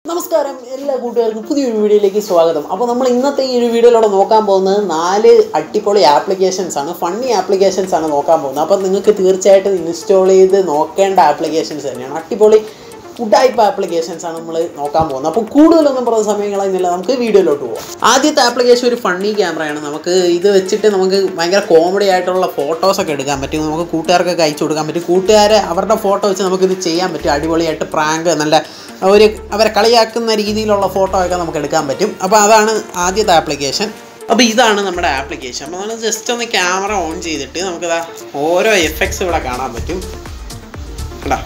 നമസ്കാരം എല്ലാ കൂട്ടുകാർക്കും പുതിയൊരു വീഡിയോയിലേക്ക് സ്വാഗതം അപ്പോൾ നമ്മൾ ഇന്നത്തെ ഈ ഒരു വീഡിയോയിലൂടെ നോക്കാൻ പോകുന്നത് നാല് അടിപൊളി ആപ്ലിക്കേഷൻസ് ആണ് ഫണ്ണി ആപ്ലിക്കേഷൻസ് ആണ് നോക്കാൻ പോകുന്നത് അപ്പോൾ നിങ്ങൾക്ക് തീർച്ചയായിട്ടും ഇൻസ്റ്റാൾ ചെയ്ത് നോക്കേണ്ട ആപ്ലിക്കേഷൻസ് തന്നെയാണ് അടിപൊളി ഉഡായ്പ ആപ്ലിക്കേഷൻസ് ആണ് നമ്മൾ നോക്കാൻ പോകുന്നത് അപ്പോൾ കൂടുതലൊന്നും പറഞ്ഞ സമയം കളയുന്നില്ല നമുക്ക് വീഡിയോയിലോട്ട് പോകാം ആദ്യത്തെ ആപ്ലിക്കേഷൻ ഒരു ഫണ്ണി ക്യാമറയാണ് നമുക്ക് ഇത് വെച്ചിട്ട് നമുക്ക് ഭയങ്കര കോമഡി ആയിട്ടുള്ള ഫോട്ടോസൊക്കെ എടുക്കാൻ പറ്റും നമുക്ക് കൂട്ടുകാർക്കൊക്കെ അയച്ചു കൊടുക്കാൻ പറ്റും കൂട്ടുകാരെ അവരുടെ ഫോട്ടോ വെച്ച് നമുക്കിത് ചെയ്യാൻ പറ്റും അടിപൊളിയായിട്ട് പ്രാങ്ക് നല്ല ഒരു അവരെ കളിയാക്കുന്ന രീതിയിലുള്ള ഫോട്ടോ ഒക്കെ നമുക്ക് എടുക്കാൻ പറ്റും അപ്പോൾ അതാണ് ആദ്യത്തെ ആപ്ലിക്കേഷൻ അപ്പോൾ ഇതാണ് നമ്മുടെ ആപ്ലിക്കേഷൻ അപ്പോൾ നമ്മൾ ജസ്റ്റ് ഒന്ന് ക്യാമറ ഓൺ ചെയ്തിട്ട് നമുക്കിതാ ഓരോ എഫക്ട്സ് ഇവിടെ കാണാൻ പറ്റും കേട്ടോ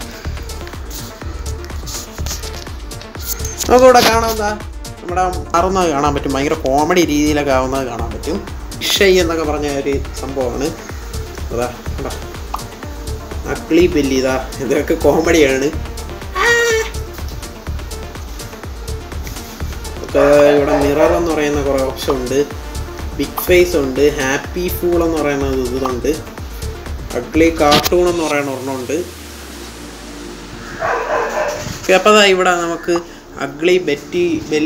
നമുക്കിവിടെ കാണാവുന്ന നമ്മുടെ മാറുന്നത് കാണാൻ പറ്റും ഭയങ്കര കോമഡി രീതിയിലൊക്കെ ആവുന്നത് കാണാൻ പറ്റും ഷൈ എന്നൊക്കെ പറഞ്ഞ ഒരു സംഭവമാണ് അതാ കേട്ടോ അക്ലി ബെല്ലി ഇതാ ഇതൊക്കെ കോമഡിയാണ് ഒക്കെ ഇവിടെ മിറർ എന്ന് പറയുന്ന കുറേ ഓപ്ഷൻ ഉണ്ട് ബിഗ് ഫേസ് ഉണ്ട് ഹാപ്പി ഫൂൾ എന്ന് പറയുന്ന ഒരു ഇതുണ്ട് അഗ്ലി കാർട്ടൂൺ എന്ന് പറയുന്ന ഒരെണ്ണമുണ്ട് അപ്പോൾ അതാ ഇവിടെ നമുക്ക് ugly Betty bell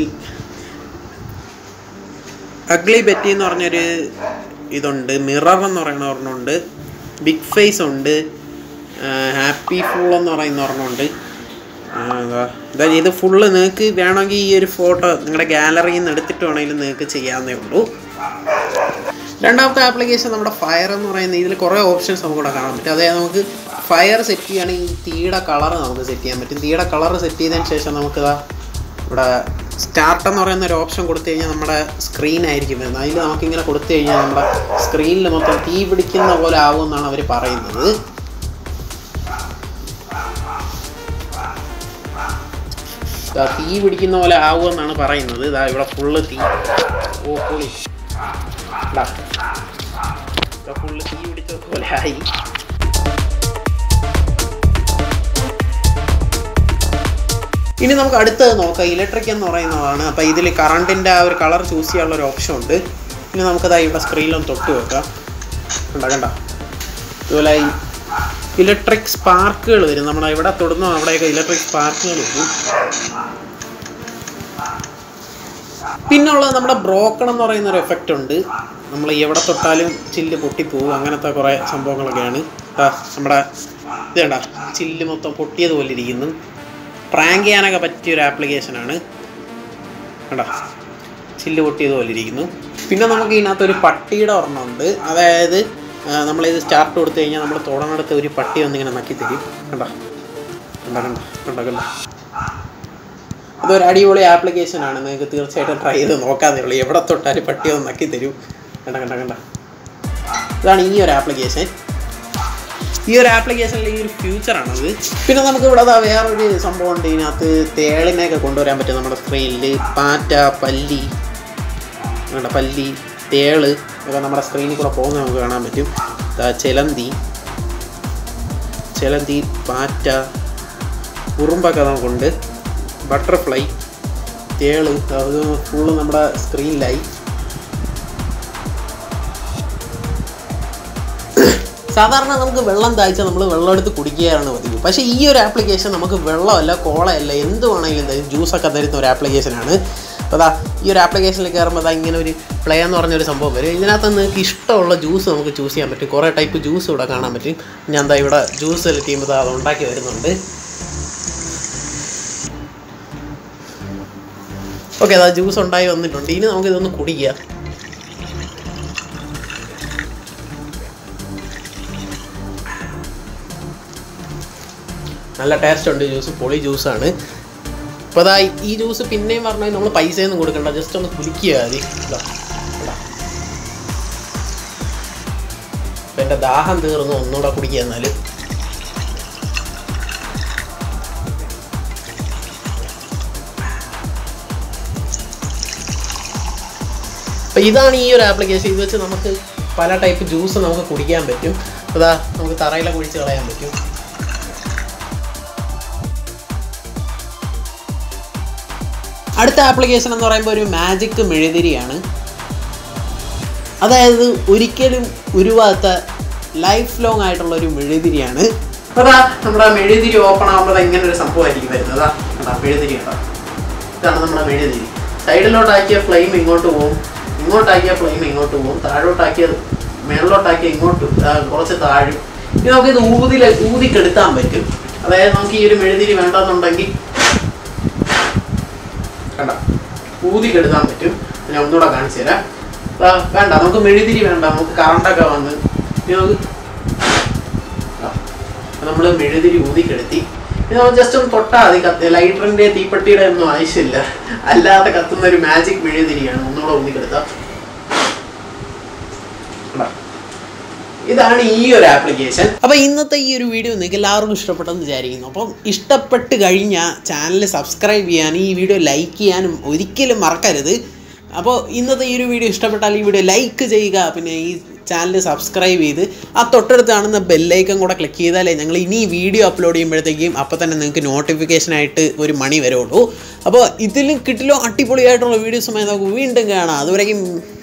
ugly Betty എന്ന് പറഞ്ഞൊരു ഇതുണ്ട് മിറർ എന്ന് പറയുന്ന ഒരെണ്ണമുണ്ട് ബിഗ് ഫേസ് ഉണ്ട് ഹാപ്പി ഫുൾ എന്ന് പറയുന്ന ഒരെണ്ണമുണ്ട് ആ, ഇതാ. ഇതാ ഇത് ഫുള്ള് നിങ്ങൾക്ക് വേണമെങ്കിൽ ഈ ഒരു ഫോട്ടോ നിങ്ങളുടെ ഗാലറിയിൽ നിന്ന് എടുത്തിട്ട് വേണമെങ്കിലും നിങ്ങൾക്ക് ചെയ്യാവുന്നേ ഉള്ളൂ രണ്ടാമത്തെ ആപ്ലിക്കേഷൻ നമ്മുടെ ഫയർ എന്ന് പറയുന്ന ഇതിൽ കുറേ ഓപ്ഷൻസ് നമുക്ക് ഇവിടെ കാണാൻ പറ്റും അതായത് നമുക്ക് ഫയർ സെറ്റ് ചെയ്യുകയാണെങ്കിൽ ഈ തീയുടെ കളർ നമുക്ക് സെറ്റ് ചെയ്യാൻ പറ്റും തീയുടെ കളർ സെറ്റ് ചെയ്തതിന് ശേഷം നമുക്ക് ഇതാ ഇവിടെ സ്റ്റാർട്ട് എന്ന് പറയുന്ന ഒരു ഓപ്ഷൻ കൊടുത്തു കഴിഞ്ഞാൽ നമ്മുടെ സ്ക്രീൻ ആയിരിക്കും വരുന്നത് അതിൽ നമുക്കിങ്ങനെ കൊടുത്തു കഴിഞ്ഞാൽ നമ്മുടെ സ്ക്രീനിൽ മൊത്തം തീ പിടിക്കുന്ന പോലെ ആവും എന്നാണ് അവർ പറയുന്നത് ദാ തീ പിടിക്കുന്ന പോലെ ആവുമെന്നാണ് പറയുന്നത് ഇതാ ഇവിടെ ഫുള്ള് തീ ഓ പൊളി ദാ. ദാ ഫുള്ള് തീ പിടിച്ച പോലെ ആയി ഇനി നമുക്ക് അടുത്തത് നോക്കാം ഇലക്ട്രിക് എന്ന് പറയുന്നതാണ് അപ്പോൾ ഇതിൽ കറണ്ടിൻ്റെ ആ ഒരു കളർ ചൂസ് ചെയ്യാനുള്ള ഒരു ഓപ്ഷൻ ഉണ്ട് ഇനി നമുക്കതാ ഇവിടെ സ്ക്രീനിലൊന്ന് തൊട്ട് വെക്കാം കണ്ട കണ്ട ഇതുപോലെ ഈ ഇലക്ട്രിക് സ്പാർക്കുകൾ വരും നമ്മുടെ എവിടെ തൊടുന്നോ അവിടെയൊക്കെ ഇലക്ട്രിക് സ്പാർക്കുകൾ വരും പിന്നുള്ളത് നമ്മുടെ ബ്രോക്കൺ എന്ന് പറയുന്ന ഒരു എഫക്റ്റ് ഉണ്ട് നമ്മൾ എവിടെ തൊട്ടാലും ചില്ല് പൊട്ടിപ്പോവും അങ്ങനത്തെ കുറേ സംഭവങ്ങളൊക്കെയാണ് ദാ നമ്മുടെ ഇത് കണ്ട ചില്ല് മൊത്തം പൊട്ടിയതുപോലെ ഇരിക്കുന്നു പ്രാങ്ക് ചെയ്യാനൊക്കെ പറ്റിയ ഒരു ആപ്ലിക്കേഷനാണ് കണ്ട ചില്ല് പൊട്ടിയതുപോലെ ഇരിക്കുന്നു പിന്നെ നമുക്ക് ഇതിനകത്ത് ഒരു പട്ടിയുടെ ഒരെണ്ണമുണ്ട് അതായത് ആ, നമ്മളിത് സ്റ്റാർട്ട് കൊടുത്തു കഴിഞ്ഞാൽ നമ്മൾ തുടർന്നെടുത്ത് ഒരു പട്ടി വന്നിങ്ങനെ നക്കി തരും കണ്ട കണ്ട കണ്ട കണ്ട കണ്ട അതൊരു അടിപൊളി ആപ്ലിക്കേഷനാണ് നിങ്ങൾക്ക് തീർച്ചയായിട്ടും ട്രൈ ചെയ്ത് നോക്കാന്നേ ഉള്ളൂ എവിടെ തൊട്ടാലും പട്ടി ഒന്ന് നക്കി തരും കണ്ട കണ്ട കണ്ട ഇതാണ് ഈ ഒരു ആപ്ലിക്കേഷൻ ഈ ഒരു ആപ്ലിക്കേഷനിൽ ഈ ഒരു ഫ്യൂച്ചറാണത് പിന്നെ നമുക്ക് ഇവിടെ അതാ വേറൊരു സംഭവം ഉണ്ട് ഇതിനകത്ത് തേളിനെയൊക്കെ കൊണ്ടുവരാൻ പറ്റും നമ്മുടെ സ്ക്രീനിൽ പാറ്റ പല്ലി വേണ്ട പല്ലി തേള് ഒക്കെ നമ്മുടെ സ്ക്രീനിൽ കൂടെ പോകുന്നത് നമുക്ക് കാണാൻ പറ്റും ദാ ചിലന്തി ചിലന്തി പാറ്റ ഉറുമ്പൊക്കെ നമുക്കുണ്ട് ബട്ടർഫ്ലൈ തേള് അത് ഫുള്ള് നമ്മുടെ സ്ക്രീനിലായി സാധാരണ നമുക്ക് വെള്ളം താഴ്ച നമ്മൾ വെള്ളം എടുത്ത് കുടിക്കുകയാണ് പതിവ് പക്ഷേ ഈ ഒരു ആപ്ലിക്കേഷൻ നമുക്ക് വെള്ളമല്ല കോളയല്ല എന്ത് വേണമെങ്കിലും തരും ജ്യൂസൊക്കെ തരുന്ന ഒരു ആപ്ലിക്കേഷനാണ് അപ്പോൾ അതാ ഈ ഒരു ആപ്ലിക്കേഷനിൽ കയറുമ്പോൾ അതാ ഇങ്ങനെ ഒരു പ്ലേ എന്ന് പറഞ്ഞൊരു സംഭവം വരും ഇതിനകത്ത് നിങ്ങൾക്ക് ഇഷ്ടമുള്ള ജ്യൂസ് നമുക്ക് ചൂസ് ചെയ്യാൻ പറ്റും കുറേ ടൈപ്പ് ജ്യൂസ് ഇവിടെ കാണാൻ പറ്റും ഞാൻ എന്താ ഇവിടെ ജ്യൂസ് സെലക്ട് ചെയ്യുമ്പോൾ ദാ അത് ഉണ്ടാക്കി വരുന്നുണ്ട് ഓക്കെ അതാ ജ്യൂസ് ഉണ്ടായി വന്നിട്ടുണ്ട് ഇനി നമുക്ക് ഇതൊന്ന് കുടിക്കുക നല്ല ടേസ്റ്റ് ഉണ്ട് ജ്യൂസ് പൊളി ജ്യൂസാണ് അപ്പോൾ അതാ ഈ ജ്യൂസ് പിന്നെയും പറഞ്ഞാൽ നമ്മൾ പൈസയൊന്നും കൊടുക്കണ്ട ജസ്റ്റ് ഒന്ന് കുലിക്കുക മതി ഇതാ, ഇതാ. ഇപ്പൊ എൻ്റെ ദാഹം തീർന്നു ഒന്നുകൂടെ കുടിക്കുക എന്നാൽ അപ്പോൾ ഇതാണ് ഈ ഒരു ആപ്ലിക്കേഷൻ ഇത് വെച്ച് നമുക്ക് പല ടൈപ്പ് ജ്യൂസ് നമുക്ക് കുടിക്കാൻ പറ്റും അതാ നമുക്ക് തറയിലൊക്കെ കുടിച്ച് കളയാൻ പറ്റും അടുത്ത ആപ്ലിക്കേഷൻ എന്ന് പറയുമ്പോൾ ഒരു മാജിക് മെഴുതിരിയാണ് അതായത് ഒരിക്കലും ഉരുവാത്ത ലൈഫ് ലോങ് ആയിട്ടുള്ള ഒരു മെഴുതിരിയാണ് അതാ നമ്മുടെ മെഴുതിരി ഓപ്പൺ ആകുമ്പോൾ ഇങ്ങനെ ഒരു സംഭവമായിരിക്കും വരുന്നത് അതാ അതാ മെഴുതിരി കേട്ടോ ഇതാണ് നമ്മുടെ മെഴുതിരി സൈഡിലോട്ടാക്കിയ ഫ്ലെയിം ഇങ്ങോട്ട് പോകും ഇങ്ങോട്ടാക്കിയ ഫ്ലെയിം ഇങ്ങോട്ട് പോകും താഴോട്ടാക്കിയ മേളിലോട്ടാക്കിയ ഇങ്ങോട്ട് ആ, കുറച്ച് താഴും ഇനി നമുക്ക് ഇത് ഊതി ഊതിക്കെടുത്താൻ പറ്റും അതായത് നമുക്ക് ഈ ഒരു മെഴുതിരി വേണ്ടെന്നുണ്ടെങ്കിൽ കണ്ട ഊതിക്കെടുത്താൻ പറ്റും ഞാൻ ഒന്നുകൂടെ കാണിച്ചു തരാം ആ, വേണ്ട നമുക്ക് മെഴുതിരി വേണ്ട നമുക്ക് കറണ്ടൊക്കെ വന്ന് ഇനി നമുക്ക് നമ്മൾ മെഴുതിരി ഊതിക്കെടുത്തി ഇത് നമ്മൾ ജസ്റ്റ് ഒന്ന് തൊട്ടാൽ മതി കത്ത് ലൈറ്ററിന്റെ തീപ്പെട്ടിയുടെ ഒന്നും ആവശ്യമില്ല അല്ലാതെ കത്തുന്ന ഒരു മാജിക് മെഴുതിരിയാണ് ഒന്നുകൂടെ ഊതിക്കെടുത്ത ഇതാണ് ഈ ഒരു ആപ്ലിക്കേഷൻ അപ്പോൾ ഇന്നത്തെ ഈ ഒരു വീഡിയോ നിങ്ങൾക്ക് എല്ലാവർക്കും ഇഷ്ടപ്പെട്ടെന്ന് വിചാരിക്കുന്നു അപ്പം ഇഷ്ടപ്പെട്ട് കഴിഞ്ഞാൽ ചാനൽ സബ്സ്ക്രൈബ് ചെയ്യാനും ഈ വീഡിയോ ലൈക്ക് ചെയ്യാനും ഒരിക്കലും മറക്കരുത് അപ്പോൾ ഇന്നത്തെ ഈ ഒരു വീഡിയോ ഇഷ്ടപ്പെട്ടാൽ ഈ വീഡിയോ ലൈക്ക് ചെയ്യുക പിന്നെ ഈ ചാനൽ സബ്സ്ക്രൈബ് ചെയ്ത് ആ തൊട്ടടുത്ത് കാണുന്ന ബെല്ലൈക്കൺ കൂടെ ക്ലിക്ക് ചെയ്താലേ ഞങ്ങൾ ഇനി വീഡിയോ അപ്ലോഡ് ചെയ്യുമ്പോഴത്തേക്കും അപ്പോൾ തന്നെ നിങ്ങൾക്ക് നോട്ടിഫിക്കേഷനായിട്ട് ഒരു മണി വരുള്ളൂ അപ്പോൾ ഇതിലും കിട്ടിലോ അടിപൊളിയായിട്ടുള്ള വീഡിയോസുമായി നമുക്ക് വീണ്ടും കാണാം അതുവരെയും